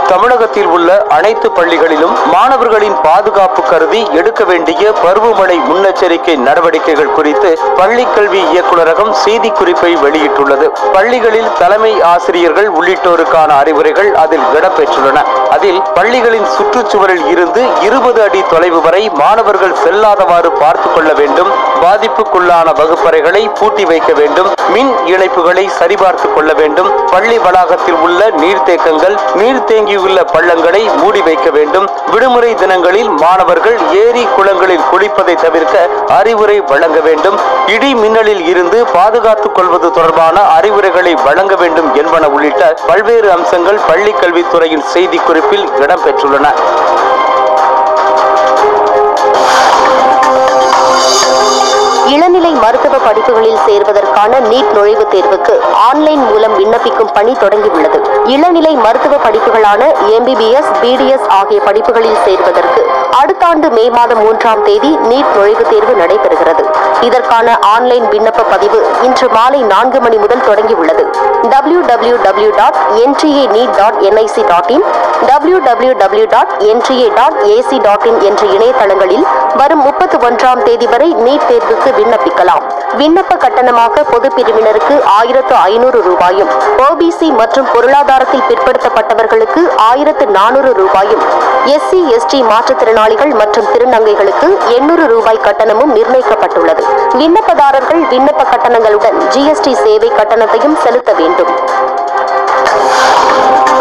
தமிழகத்தில் உள்ள அனைத்து பள்ளிகளிலும் மாணவர்களின் பாதுகாப்பு கருதி எடுக்க வேண்டிய பருவமழை முன்னெச்சரிக்கை நடவடிக்கைகள் குறித்து பள்ளிக் கல்வி இயக்குநரகம் செய்திக்குறிப்பை வெளியிட்டுள்ளது பள்ளிகளில் தலைமை ஆசிரியர்கள் உள்ளிட்டோருக்கான அறிவுரைகள் அதில் இடம்பெற்றுள்ளன அதில் பள்ளிகளின் சுற்றுச்சுவரில் இருந்து இருபது அடி தொலைவு வரை மாணவர்கள் செல்லாதவாறு பார்த்துக் கொள்ள வேண்டும் பாதிப்புக்குள்ளான வகுப்பறைகளை பூட்டி வைக்க வேண்டும் மின் இணைப்புகளை சரிபார்த்துக் கொள்ள வேண்டும் பள்ளி வளாகத்தில் உள்ள நீர்த்தேக்கங்கள் நீர் தேங்கியுள்ள பள்ளங்களை மூடி வைக்க வேண்டும் விடுமுறை தினங்களில் மாணவர்கள் ஏரி குளங்களில் குளிப்பதை தவிர்க்க அறிவுரை வழங்க வேண்டும் இடி மின்னலில் இருந்து பாதுகாத்துக் கொள்வது தொடர்பான அறிவுரைகளை வழங்க வேண்டும் என்பன உள்ளிட்ட பல்வேறு அம்சங்கள் பள்ளிக் கல்வித்துறையின் செய்திக்குறிப்பில் இடம்பெற்றுள்ளன இளநிலை மருத்துவ படிப்புகளில் சேர்வதற்கான நீட் நுழைவுத் தேர்வுக்கு ஆன்லைன் மூலம் விண்ணப்பிக்கும் பணி தொடங்கியுள்ளது இளநிலை மருத்துவ படிப்புகளான எம்பிபிஎஸ் பிடிஎஸ் ஆகிய படிப்புகளில் சேர்வதற்கு அடுத்த ஆண்டு மே மாதம் மூன்றாம் தேதி நீட் நுழைவுத் தேர்வு நடைபெறுகிறது இதற்கான ஆன்லைன் விண்ணப்ப பதிவு இன்று மாலை நான்கு மணி முதல் தொடங்கியுள்ளது W W W dot NTA NEET dot NIC dot in W W W dot NTA dot AC dot in என்ற இணையதளங்களில் வரும் முப்பத்தி ஒன்றாம் தேதி வரை நீட் தேர்வுக்கு விண்ணப்பிக்கலாம் விண்ணப்ப கட்டணமாக பொது பிரிவினருக்கு ஆயிரத்து ஐநூறு ரூபாயும் ஓபிசி மற்றும் பொருளாதாரத்தில் பிற்படுத்தப்பட்டவர்களுக்கு ஆயிரத்து நானூறு ரூபாயும் எஸ்சி எஸ்டி மாற்றுத்திறனாளிகள் மற்றும் திருநங்கைகளுக்கு எண்ணூறு ரூபாய் கட்டணமும் நிர்ணயிக்கப்பட்டுள்ளது விண்ணப்பதாரர்கள் விண்ணப்ப கட்டணங்களுடன் ஜிஎஸ்டி சேவை கட்டணத்தையும் செலுத்த வேண்டும்